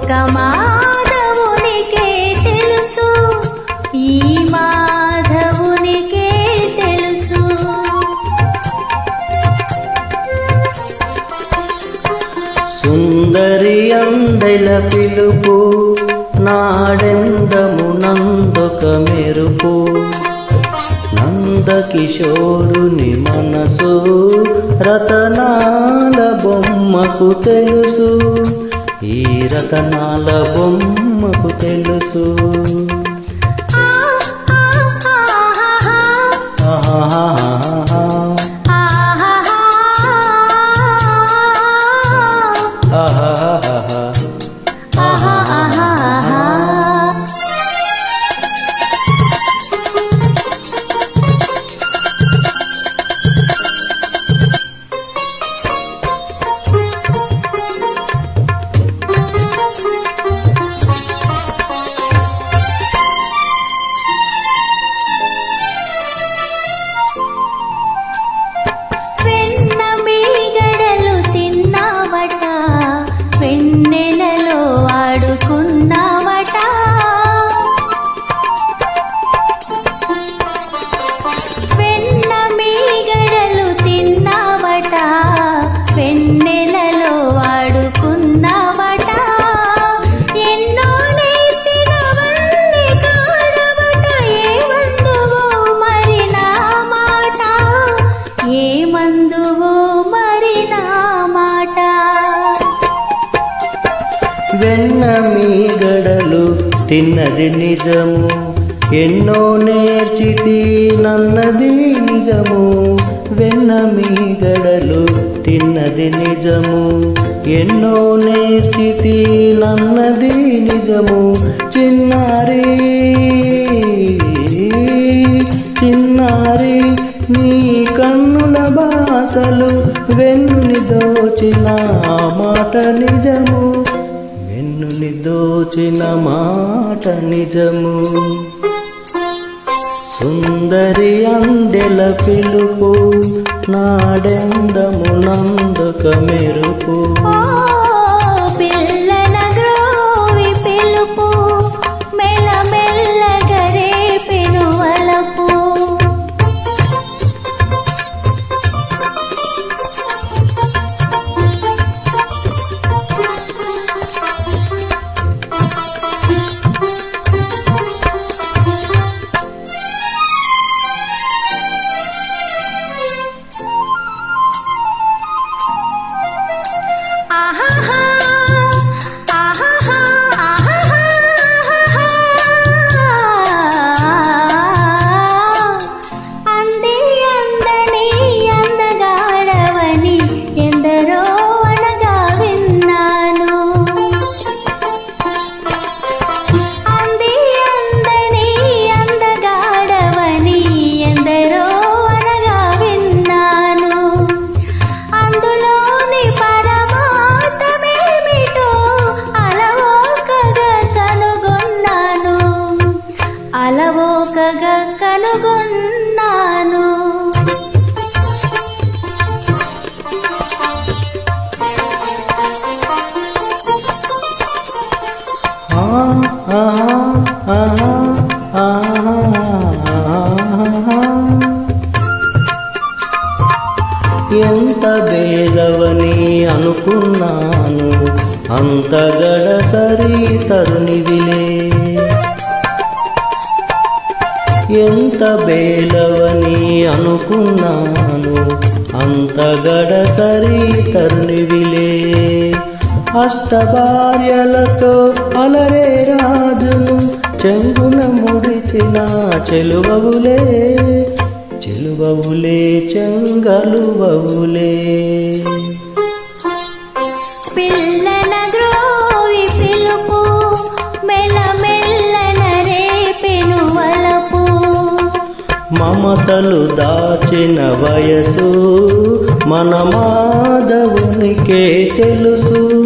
ఒక్క మాధవునికే తెలుసు ఈ మాధవునికే తెలుసు సుందరి అందెల పిలుపు నాడెందము నందొక మెరుపు నందకిషోరుని మనసు రతనాల బొమ్మకు తెలుసు ఈ రతనాల బొమ్మకు తెలుసు ఆ, ఆ, ఆ, ఆ, ఆహాహాహా. ఆ, ఆ, ఆహాహాహా. ఆ, ఆ, ఆ. వెన్న మీగడలు తిన్నావట వెన్నెలలో ఆడుకున్నావట వెన్న మీగడలు తిన్నావట వెన్నెలలో ఆడుకున్నావట ఎన్నో నేర్చినవన్నీ కాడవట ఏమందువో మరి నా మాట ఏమందువో మరి నా మాట వెన్న మీగడలు తిన్నది నిజము ఎన్నో నేర్చితి నన్నది నిజము వెన్న మీగడలు తిన్నది నిజము ఎన్నో నేర్చితి నన్నది నిజము చిన్నారి చిన్నారి నీ కన్నుల బాసలు వెన్నుని దోచిన మాట నిజము వెన్నుని దోచిన మాట నిజము సుందరి అందెల పిలుపు నాడెందము నందక మెరుపు ఓ పిల్లన గ్రోవి పిలుపు మెల్ల మెల్లగా రేపెను వలపు ఆహాహా ఆహాహా ఆహాహా అంది అందని అందగాడవని ఎందరో అనగా విన్నాను అంది అందని అందగాడవని ఎందరో అనగా విన్నాను అందులోని పరమార్థమేమిటో అలవోకగా కనుగొన్నాను అలవోకగా కనుగొన్నాను ఆ, ఆ, ఆ, ఆ, ఎంత బేలవని అనుకున్నాను అంత గడసరి తరుణివిలే ఎంత బేలవని అనుకున్నాను అంత గడసరి తరుణివిలే అష్టభార్యలతో అలరే రాజును చెంగున ముడిచిన చెలువవులే చెలువవులే చెంగలువవులే పిల్లన గ్రోవి పిలుపు మెల్ల మెల్లన రేపెను వలపు మమతలు దాచిన వయసు మన మాధవునికే తెలుసు